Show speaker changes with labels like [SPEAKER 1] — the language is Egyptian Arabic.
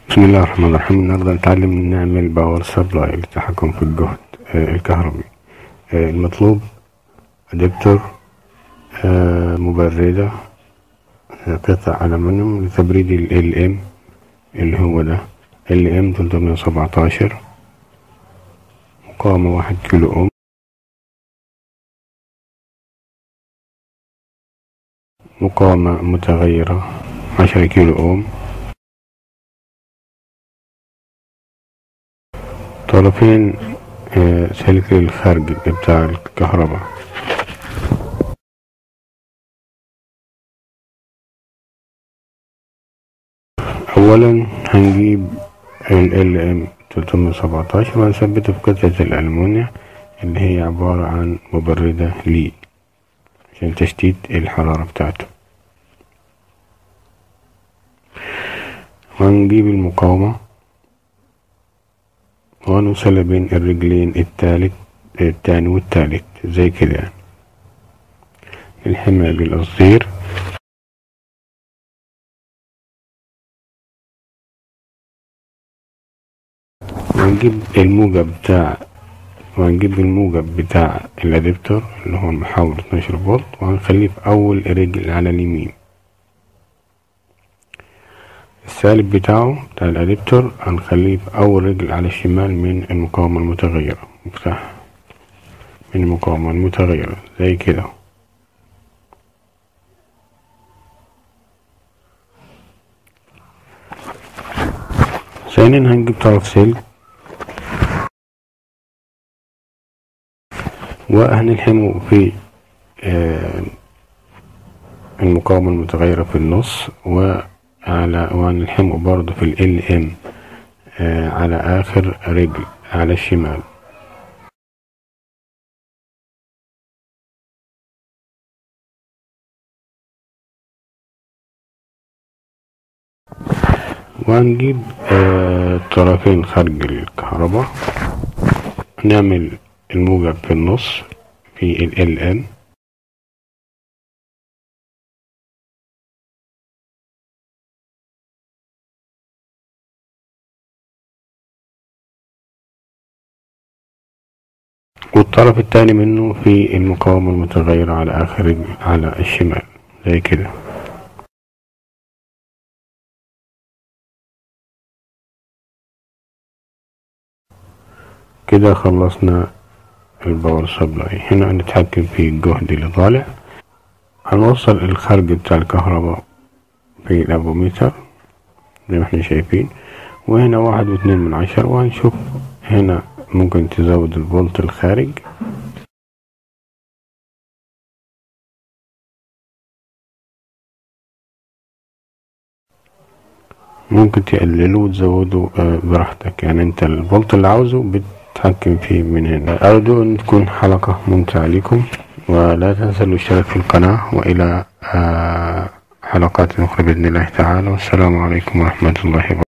[SPEAKER 1] بسم الله الرحمن الرحيم النهارده نتعلم نعمل باور سبلاي للتحكم في الجهد آه، الكهربي آه، المطلوب ادابتور آه، مبردة آه، قطع ألمنيوم لتبريد ال ام اللي هو ده ال ام 317 مقاومة واحد كيلو اوم مقاومة متغيرة عشرة كيلو اوم طرفين آه، سلك الخارج بتاع الكهرباء اولا هنجيب ال ال ام 317 وهنثبته في قطعة الألمونيا اللي هي عبارة عن مبردة لي عشان تشتيت الحرارة بتاعته وهنجيب المقاومة ونوصل بين الرجلين التالت التاني والتالت زي كده يعني الحماية بالقصدير وهنجيب الموجب بتاع وهنجيب الموجب بتاع الادابتور اللي هو المحول 12 فولت وهنخليه في اول رجل على اليمين السالب بتاعه بتاع الادابتور هنخليه في اول رجل على الشمال من المقاومة المتغيرة مفتاح من المقاومة المتغيرة زي كده ثانيا هنجيب طرف سلك وهنلحمه في آه، المقاومة المتغيرة في النص وعلى وهنلحمه برضه في ال ام على آخر رجل على الشمال وهنجيب آه، طرفين خارج الكهرباء نعمل الموجب في النص في ال ام والطرف التاني منه في المقاومة المتغيرة على آخر رجل على الشمال زي كده كده خلصنا الباور سبلاي هنا هنتحكم في الجهد اللي طالع هنوصل الخارج بتاع الكهرباء في الافوميتر زي ما احنا شايفين وهنا واحد واتنين من عشرة وهنشوف هنا ممكن تزود الفولت الخارج ممكن تقلله وتزوده آه، براحتك يعني انت الفولت اللي عاوزه بتتحكم فيه من هنا ارجو ان تكون حلقة ممتعة لكم ولا تنسوا الاشتراك في القناة والى آه، حلقات اخرى باذن الله تعالى والسلام عليكم ورحمة الله وبركاته